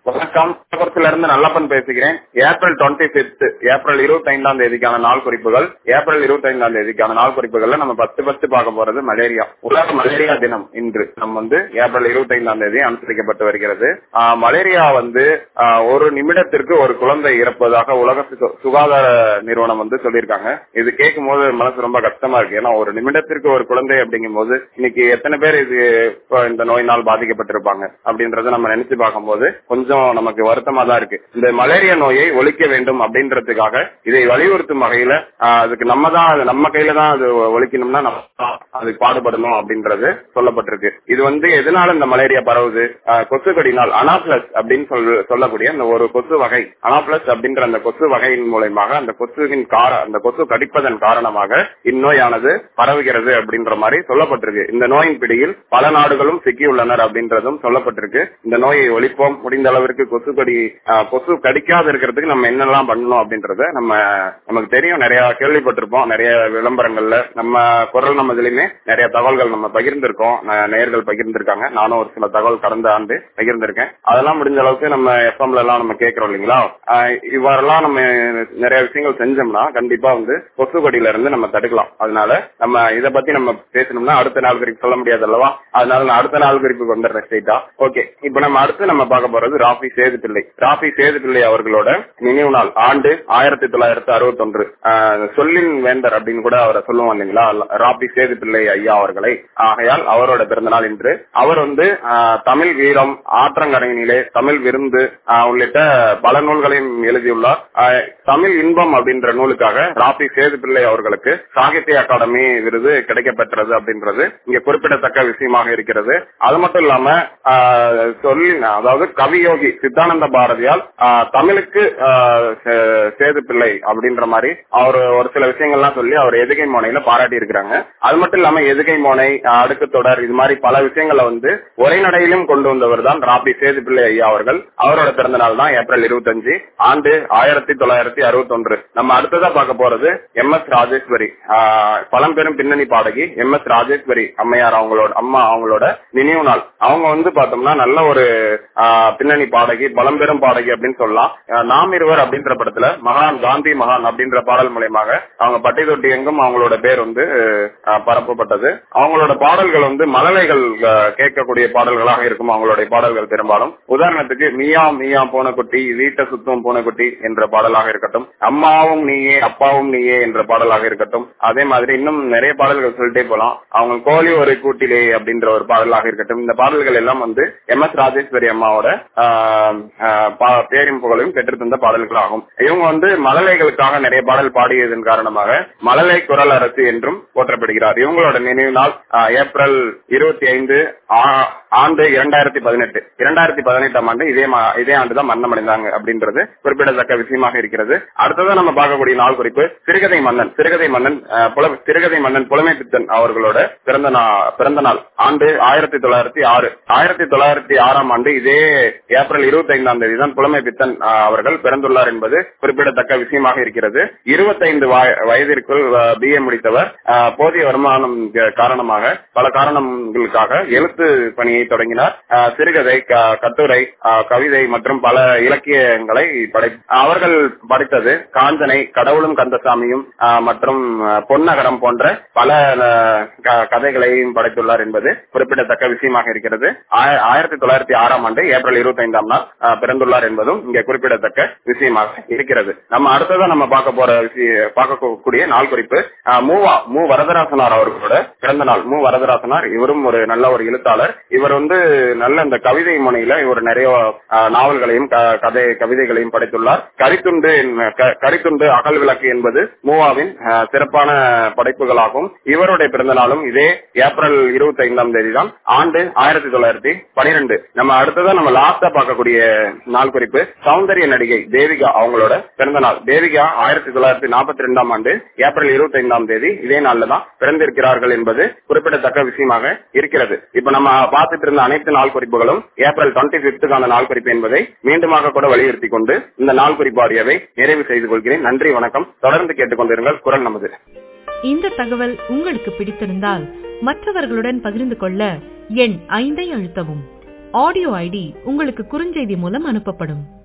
வணக்கம் கள்ளக்குறிச்சியில இருந்து நல்லப்பன் பேசுகிறேன் ஏப்ரல் டுவெண்ட்டி பிப்த் ஏப்ரல் இருபத்தி ஐந்தாம் தேதிக்கான நாள் குறிப்புகள் ஏப்ரல் இருபத்தி ஐந்தாம் தேதிக்கான நாள் குறிப்புகள்ல நம்ம பத்து பத்து பார்க்க போறது மலேரியா உலக மலேரியா தினம் இன்று நம்ம வந்து ஏப்ரல் இருபத்தி ஐந்தாம் தேதி அனுசரிக்கப்பட்டு வருகிறது ஆஹ் மலேரியா வந்து ஆஹ் ஒரு நிமிடத்திற்கு ஒரு குழந்தை இறப்பதாக உலக சுக- சுகாதார நிறுவனம் வந்து சொல்லியிருக்காங்க இது கேட்கும் போது மனசு ரொம்ப கஷ்டமா இருக்கு ஏன்னா ஒரு நிமிடத்திற்கு ஒரு குழந்தை அப்படிங்கும் போது இன்னைக்கு எத்தனை பேர் இது இப்போ இந்த நோயினால் பாதிக்கப்பட்டிருப்பாங்க அப்படின்றத நம்ம நினைச்சு பார்க்கும்போது கொஞ்சம் நமக்கு வருத்தமா தான் இருக்கு இந்த மலேரியா நோயை ஒழிக்க வேண்டும் அப்படின்றதுக்காக இதை வலியுறுத்தும் வகையில ஆஹ், அதுக்கு நம்ம தான் அது நம்ம கையில தான் அது ஒழிக்கணும்னா நம்ம தான் அதுக்கு பாடுபடணும் அப்படின்றது சொல்லப்பட்டிருக்கு இது வந்து எதனால இந்த மலேரியா பரவுது ஆஹ், கொசு கடினால் அனாப்ளஸ் அப்படின்னு சொல் சொல்லக்கூடிய அந்த ஒரு கொசு வகை அனாப்ளஸ் அப்படின்ற அந்த கொசு வகையின் மூலயமாக அந்த கொசுவின் கார அந்த கொசு கடிப்பதன் காரணமாக இந்நோயானது பரவுகிறது அப்படின்ற மாதிரி சொல்லப்பட்டிருக்கு இந்த நோயின் பிடியில் பல நாடுகளும் சிக்கியுள்ளனர் அப்படின்றதும் சொல்லப்பட்டிருக்கு இந்த நோயை ஒழிப்போம் முடிந்த அளவிற்கு கொசு கடி ஆஹ், கொசு கடிக்காத இருக்கிறதுக்கு நம்ம என்னெல்லாம் பண்ணணும் அப்படின்றத நம்ம நமக்கு தெரியும் நிறைய கேள்விப்பட்டிருப்போம் நிறைய விளம்பரங்கள்ல நம்ம குரல் நம்ம இதுலயுமே நிறைய தகவல்கள் நம்ம பகிர்ந்திருக்கோம் ந- நேயர்கள் பகிர்ந்திருக்காங்க நானும் ஒரு சில தகவல் கடந்த ஆண்டு பகிர்ந்திருக்கேன் அதெல்லாம் முடிஞ்ச அளவுக்கு நம்ம எஃப்எம்ல எல்லாம் நம்ம கேட்கிறோம் இல்லைங்களா ஆஹ் இவ்வாறெல்லாம் நம்ம நிறைய விஷயங்கள் செஞ்சோம்னா கண்டிப்பா வந்து கொசு கடியில இருந்து நம்ம தடுக்கலாம் அதனால நம்ம இத பத்தி நம்ம பேசணும்னா அடுத்த நாள் குறிப்பு சொல்ல முடியாது அல்லவா அதனால நான் அடுத்த நாள் குறிப்பு வந்துடுறேன் ஸ்ட்ரெயிட்டா ஓகே இப்ப நம்ம அடுத்து நம்ம பார்க்க போறது ராபி சேது பிள்ளை ராபி சேது பிள்ளை அவர்களோட நினைவு நாள் ஆண்டு ஆயிரத்தி தொள்ளாயிரத்தி அறுபத்தி ஒன்று சொல்லின் வேந்தர் அப்படின்னு கூட அவரை சொல்லுவோம் இல்லைங்களா ராபி சேது பிள்ளை ஐயா அவர்களை ஆகையால் அவரோட பிறந்த நாள் இன்று அவர் வந்து ஆஹ், தமிழ் வீரம் ஆற்றங்கரையினிலே தமிழ் விருந்து ஆஹ், உள்ளிட்ட பல நூல்களையும் எழுதியுள்ளார் ஆஹ், தமிழ் இன்பம் அப்படின்ற நூலுக்காக ராபி சேது பிள்ளை அவர்களுக்கு சாகித்ய அகாடமி விருது கிடைக்கப்பெற்றது அப்படின்றது இங்க குறிப்பிடத்தக்க விஷயமாக இருக்கிறது அது மட்டும் இல்லாம ஆஹ், சொல்லி அதாவது கவியோகி சித்தானந்த பாரதியால் ஆஹ், தமிழுக்கு ஆஹ், சே- சேது பிள்ளை அப்படின்ற மாதிரி அவர் ஒரு சில விஷயங்கள்லாம் சொல்லி அவர் எதுகை மோனையில பாராட்டி இருக்கிறாங்க அது மட்டும் இல்லாம எதுகை மோனை ஆஹ், அடுக்கு தொடர் இது மாதிரி பல விஷயங்களை வந்து உரைநடையிலும் கொண்டு வந்தவர் தான் ராபி சேது பிள்ளை ஐயா அவர்கள் அவரோட பிறந்த நாள் தான் ஏப்ரல் இருபத்தஞ்சு ஆண்டு ஆயிரத்தி தொள்ளாயிரத்தி அறுபத்தி ஒன்று நம்ம அடுத்ததா பார்க்க போறது எம் எஸ் ராஜேஸ்வரி ஆஹ், பழம்பெரும் பின்னணி பாடகி எம் எஸ் ராஜேஸ்வரி அம்மையார் அவங்களோட அம்மா அவங்களோட நினைவு நாள் அவங்க வந்து பார்த்தோம்னா நல்ல ஒரு ஆஹ், பின்னணி பாடகி பழம்பெரும் பாடகி அப்படின்னு சொல்லலாம் ஆஹ், நாம் இருவர் அப்படின்ற படத்துல மகான் காந்தி மகான் அப்படின்ற பாடல் மூலயமாக அவங்க பட்டி தொட்டி எங்கும் அவங்களோட பேர் வந்து ஆஹ், பரப்பப்பட்டது அவங்களோட பாடல்கள் வந்து மழலைகள் ஆஹ், கேட்கக்கூடிய பாடல்களாக இருக்கும் அவங்களுடைய பாடல்கள் பெரும்பாலும் உதாரணத்துக்கு மியா மியா போன குட்டி வீட்டை சுத்தம் போன குட்டி என்ற பாடலாக இருக்கட்டும் அம்மாவும் நீயே அப்பாவும் நீயே என்ற பாடலாக இருக்கட்டும் அதே மாதிரி இன்னும் நிறைய பாடல்கள் சொல்லிட்டே போலாம் அவங்க கோழி ஒரு கூட்டிலே அப்படின்ற ஒரு பாடலாக இருக்கட்டும் இந்த பாடல்கள் எல்லாம் வந்து எம் எஸ் ராஜேஸ்வரி அம்மாவோட ஆஹ், ஆஹ், பா- பேரும் புகழையும் பெற்று தந்த பாடல்கள் ஆகும் இவங்க வந்து மழலைகளுக்காக நிறைய பாடல் பாடியதன் காரணமாக மழலை குரல் அரசு என்றும் போற்றப்படுகிறார் இவங்களோட நினைவு நாள் ஆஹ், ஏப்ரல் இருபத்தி ஐந்து ஆண்டு இரண்டாயிரத்தி பதினெட்டு இரண்டாயிரத்தி பதினெட்டாம் ஆண்டு இதே மா- இதே ஆண்டு தான் மரணம் அடைந்தாங்க அப்படின்றது குறிப்பிடத்தக்க விஷயமாக இருக்கிறது அடுத்ததான் நம்ம பார்க்கக்கூடிய நாள் குறிப்பு சிறுகதை மன்னன் சிறுகதை மன்னன் ஆஹ், புல- சிறுகதை மன்னன் புலமை பித்தன் அவர்களோட பிறந்த நா- பிறந்த நாள் ஆண்டு ஆயிரத்தி தொள்ளாயிரத்தி ஆறு ஆயிரத்தி தொள்ளாயிரத்தி ஆறாம் ஆண்டு இதே ஏப்ரல் இருபத்தி ஐந்தாம் தேதி தான் புலமை பித்தன் ஆஹ், அவர்கள் பிறந்துள்ளார் என்பது குறிப்பிடத்தக்க விஷயமாக இருக்கிறது இருபத்தைந்து வயதிற்குள் பிஏ முடித்தவர் ஆஹ், போதிய வருமானம் க- காரணமாக பல காரணங்களுக்காக எழுத்து பணியை தொடங்கினார் ஆஹ், சிறுகதை க- கட்டுரை ஆஹ், கவிதை மற்றும் பல இலக்கியங்களை படை அவர்கள் படித்தது காஞ்சனை கடவுளும் கந்தசாமியும் ஆஹ், மற்றும் ஆஹ், பொன்னகரம் போன்ற பல ஆஹ், க- கதைகளையும் படைத்துள்ளார் என்பது குறிப்பிடத்தக்க விஷயமாக இருக்கிறது ஆய- ஆயிரத்தி தொள்ளாயிரத்தி ஆறாம் ஆண்டு ஏப்ரல் இருபத்தி ஐந்தாம் நாள் ஆஹ், பிறந்துள்ளார் என்பதும் இங்கே குறிப்பிடத்தக்க விஷயமாக இருக்கிறது நம்ம அடுத்ததான் நம்ம பார்க்க போற விஷய- பார்க்கக்கூடிய நாள் குறிப்பு ஆஹ், மூவா மு வரதராசனார் அவர்களோட பிறந்த நாள் மு வரதராசனார் இவரும் ஒரு நல்ல ஒரு எழுத்தாளர் இவர் வந்து நல்ல இந்த கவிதை முனையில இவர் நிறைய ஆஹ், நாவல்களையும் க- கதை கவிதைகளையும் படைத்துள்ளார் கரித்துண்டு என்- க- கரித்துண்டு அகல் விளக்கு என்பது மூவாவின் ஆஹ், சிறப்பான படைப்புகளாகும் இவருடைய பிறந்த நாளும் இதே ஏப்ரல் இருபத்தி ஐந்தாம் தேதி தான் ஆண்டு ஆயிரத்தி தொள்ளாயிரத்தி பனிரெண்டு நம்ம அடுத்ததா நம்ம லாஸ்டா பார்க்கக்கூடிய நாள் குறிப்பு சௌந்தரிய நடிகை தேவிகா அவங்களோட பிறந்த நாள் தேவிகா ஆயிரத்தி தொள்ளாயிரத்தி நாற்பத்தி ரெண்டாம் ஆண்டு ஏப்ரல் இருபத்தி ஐந்தாம் தேதி இதே நாள்ல தான் பிறந்திருக்கிறார்கள் என்பது குறிப்பிடத்தக்க விஷயமாக இருக்கிறது இப்ப நம்ம பார்த்துட்டு இருந்த அனைத்து நாள் குறிப்புகளும் ஏப்ரல் டுவெண்ட்டி பிப்துக்கான நாள் குறிப்பு என்பதை மீண்டுமாக கூட வலியுறுத்தி கொண்டு இந்த நாள் குறிப்பு ஆடியவை நிறைவு செய்து கொள்கிறேன் நன்றி வணக்கம் தொடர்ந்து கேட்டுக்கொண்டிருங்கள் குரல் நமது இந்த தகவல் உங்களுக்கு பிடித்திருந்தால் மற்றவர்களுடன் பகிர்ந்து கொள்ள எண் ஐந்தை அழுத்தவும் ஆடியோ ஐடி உங்களுக்கு குறுஞ்செய்தி மூலம் அனுப்பப்படும்